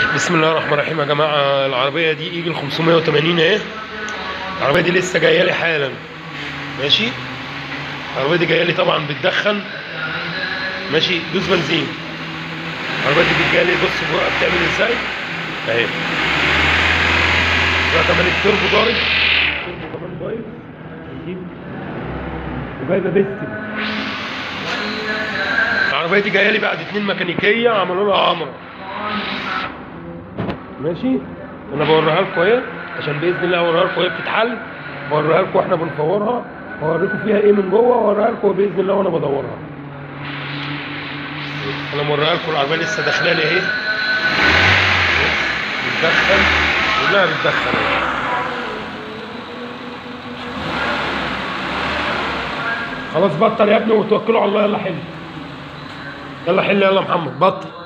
بسم الله الرحمن الرحيم يا جماعه العربيه دي ايجل 580 اهي العربيه دي لسه جايه لي حالا ماشي العربيه دي جايه لي طبعا بتدخن ماشي دوس بنزين العربيه دي جايه لي بص بقى بتعمل ازاي اهي بقى كمان التربو ضارب التربو كمان بايظ نجيب وجايبه بيستم العربيه دي جايه لي بعد اتنين ميكانيكيه عملوا لها عمره ماشي انا بوريها لكم اهي عشان باذن الله اوريها لكم وهي بتتحل بوريها لكم واحنا بنصورها واوريكم فيها ايه من جوه واوريها لكم باذن الله وانا بدورها انا موريها لكم العربيه لسه داخله لي اهي بتدخل كلها بتدخل اهي خلاص بطل يا ابني وتوكلوا على الله يلا حل يلا حل يلا محمد بطل